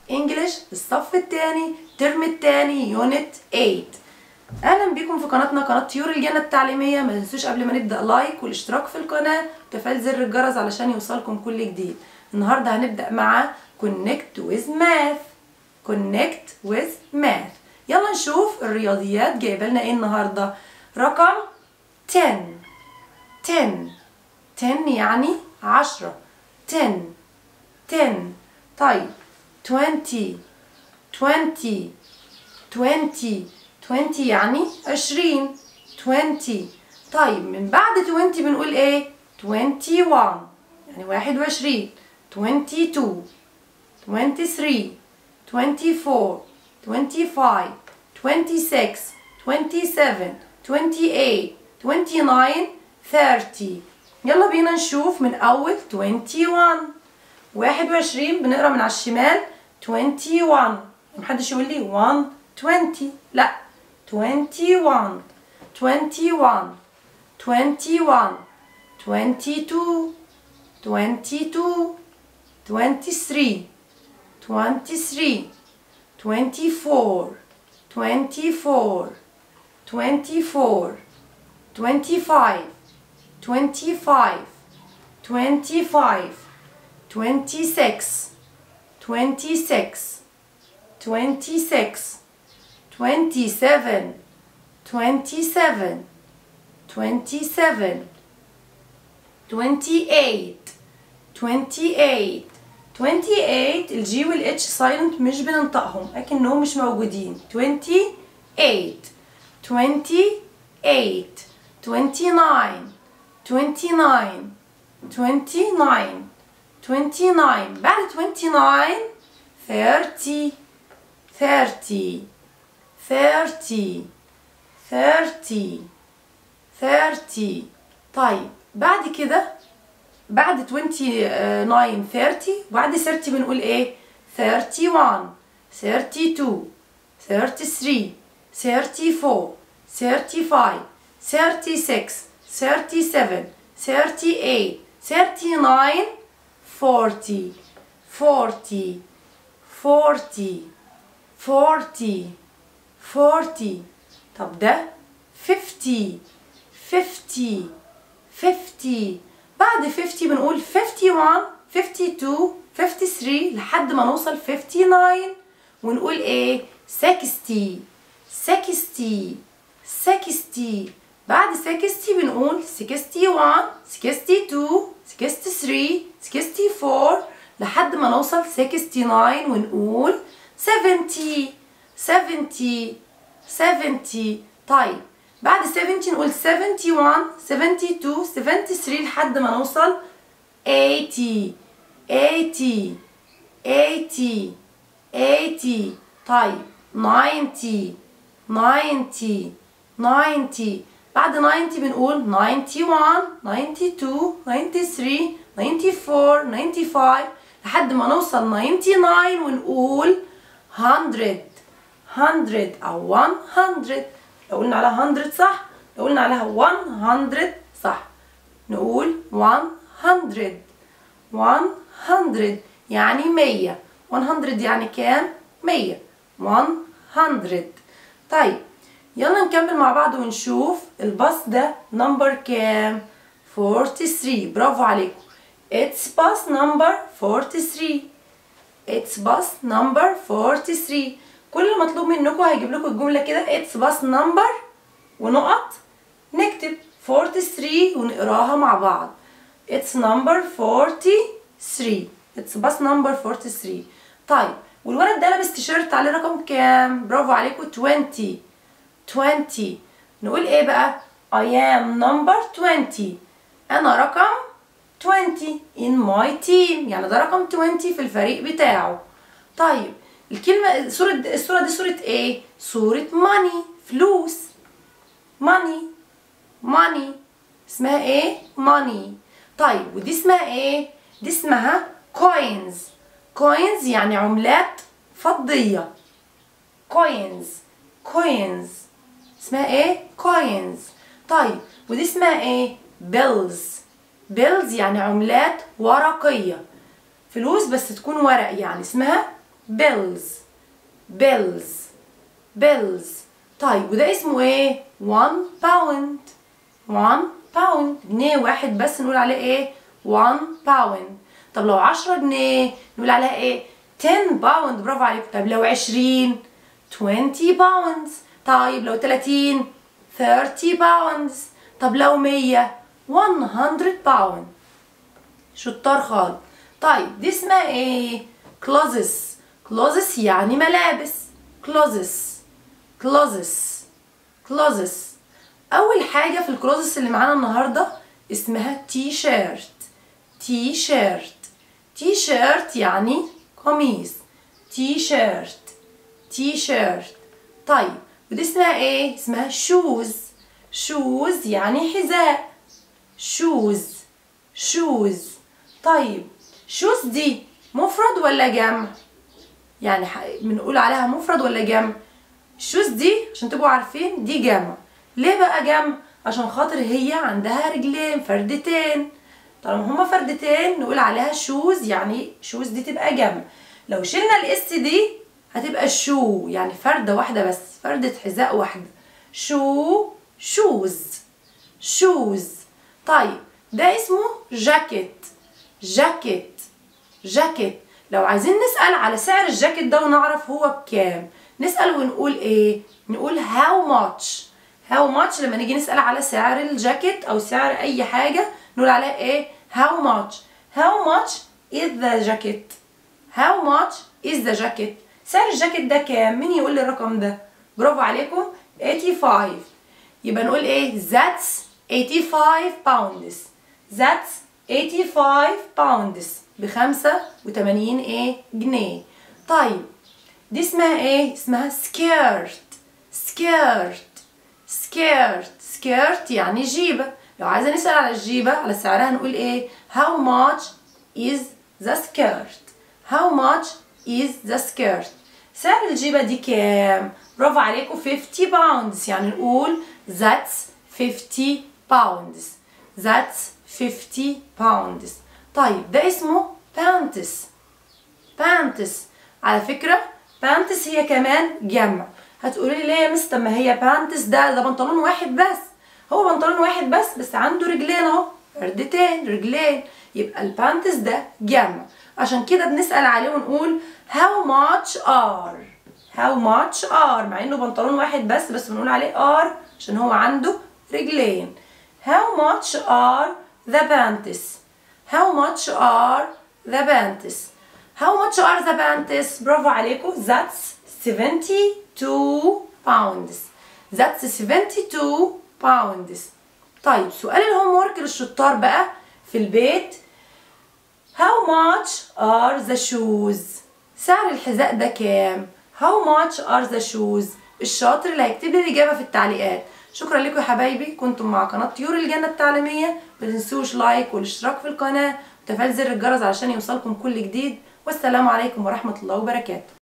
انجلش الصف الثاني الترم الثاني يونت 8 اهلا بكم في قناتنا قناه طيور الجنه التعليميه ما تنسوش قبل ما نبدا لايك والاشتراك في القناه وتفعيل زر الجرس علشان يوصلكم كل جديد النهارده هنبدا مع connect with math connect with math يلا نشوف الرياضيات جايبه لنا ايه النهارده رقم 10 10 10 يعني عشرة 10 10 طيب 20 20 20 20 يعني 20 20 طيب من بعد 20 بنقول ايه 21 يعني 21 22 23 24 25 26 27 28 29 30 يلا بينا نشوف من أول 21 21 بنقرا من على الشمال 21 محدش يقول لي 1 20 لا 21 21 21 22 22 23 23 24 24 24 25 25 25 26 26 26 27 27 27 28 28 28 الجي والاتش سايلنت مش بننطقهم اكنهم مش موجودين 28 28 29 29 29 29 بعد 29 30 30 30 30 30 طيب بعد كده بعد 29 30 بعد 30 بنقول ايه 31 32 33 34 35 36 37 38 39 40 40 40 40 40 طب ده 50 50 50 بعد 50 بنقول 51 52 53 لحد ما نوصل 59 ونقول ايه 60 60 60 بعد 60 بنقول 61 62 63 64 لحد ما نوصل 69 ونقول 70 70 70 طيب بعد 70 نقول 71 72 73 لحد ما نوصل 80 80 80 80 طيب 90 90 90 بعد 90 بنقول 91 92 93 94 95 لحد ما نوصل 99 ونقول 100 100 أو 100 لو قلنا عليها 100 صح لو قلنا عليها 100 صح نقول 100 100 يعني 100 100 يعني كام 100 100 طيب يلا نكمل مع بعض ونشوف الباص ده نمبر كام 43 برافو عليكم It's bus number 43 It's bus number 43 كل المطلوب منكم هيجيب لكم الجملة كده It's bus number ونقط نكتب 43 ونقراها مع بعض It's number 43 It's bus number 43 طيب والولد ده لابس تيشيرت عليه رقم كام؟ برافو عليكم 20 20 نقول ايه بقى؟ I am number 20 أنا رقم 20 in my team يعني ده رقم 20 في الفريق بتاعه طيب الكلمة صورة الصورة دي صورة ايه؟ صورة money فلوس money money اسمها ايه؟ money طيب ودي اسمها ايه؟ دي اسمها coins coins يعني عملات فضية coins coins اسمها ايه؟ coins طيب ودي اسمها ايه؟ bills bills يعني عملات ورقية فلوس بس تكون ورق يعني اسمها bills bills bills طيب وده اسمه ايه 1 pound 1 pound جنيه واحد بس نقول عليه ايه 1 pound طب لو 10 جنيه نقول عليها ايه 10 باوند برافو عليكم طب لو 20 20 pounds طيب لو 30 30 pounds طب لو 100 100 pound شطار خالص طيب دي اسمها ايه clothes clothes يعني ملابس clothes clothes clothes اول حاجه في الكلوزس اللي معانا النهارده اسمها تي شيرت تي شيرت تي شيرت يعني قميص تي شيرت تي شيرت طيب ودي اسمها ايه اسمها شوز شوز يعني حذاء شوز شوز طيب شوز دي مفرد ولا جمع يعني ح- بنقول عليها مفرد ولا جمع الشوز دي عشان تبقوا عارفين دي جمع ليه بقى جمع عشان خاطر هي عندها رجلين فردتين طالما هما فردتين نقول عليها شوز يعني شوز دي تبقى جمع لو شلنا الاس دي هتبقى شو يعني فردة واحدة بس فردة حذاء واحدة شو شوز شوز طيب ده اسمه جاكيت جاكيت جاكيت لو عايزين نسأل على سعر الجاكيت ده ونعرف هو بكام نسأل ونقول ايه نقول how much how much لما نيجي نسأل على سعر الجاكيت او سعر اي حاجة نقول عليها ايه how much how much is the jacket how much is the jacket سعر الجاكيت ده كام مين يقول لي الرقم ده برافو عليكم 85 يبقى نقول ايه that's 85 pounds that's 85 pounds بخمسة وتمانين ايه جنيه طيب دي اسمها ايه اسمها skirt skirt skirt skirt يعني جيبة لو عايزة نسأل على الجيبة على سعرها نقول ايه how much is the skirt how much is the skirt سعر الجيبة دي كام برافو عليكم 50 pounds يعني نقول that's 50 pounds that's 50 pounds طيب ده اسمه pants pants على فكرة pants هي كمان جمع هتقولي لي ليه يا مس طب ما هي pants ده ده بنطلون واحد بس هو بنطلون واحد بس بس عنده رجلين اهو فردتين رجلين يبقى البانتس ده جمع عشان كده بنسأل عليه ونقول how much are how much are مع انه بنطلون واحد بس بس بنقول عليه are عشان هو عنده رجلين how much are the panties how much are the panties how much are the panties برافو عليكم that's 72 pounds that's 72 pounds طيب سؤال الهوم ورك للشطار بقى في البيت How much are the shoes؟ سعر الحذاء ده كام؟ How much are the shoes؟ الشاطر اللي هيكتب لي الإجابة في التعليقات شكرا لكم يا حبايبي كنتم مع قناة طيور الجنة التعليمية ما تنسوش لايك والاشتراك في القناة وتفعيل زر الجرس علشان يوصلكم كل جديد والسلام عليكم ورحمة الله وبركاته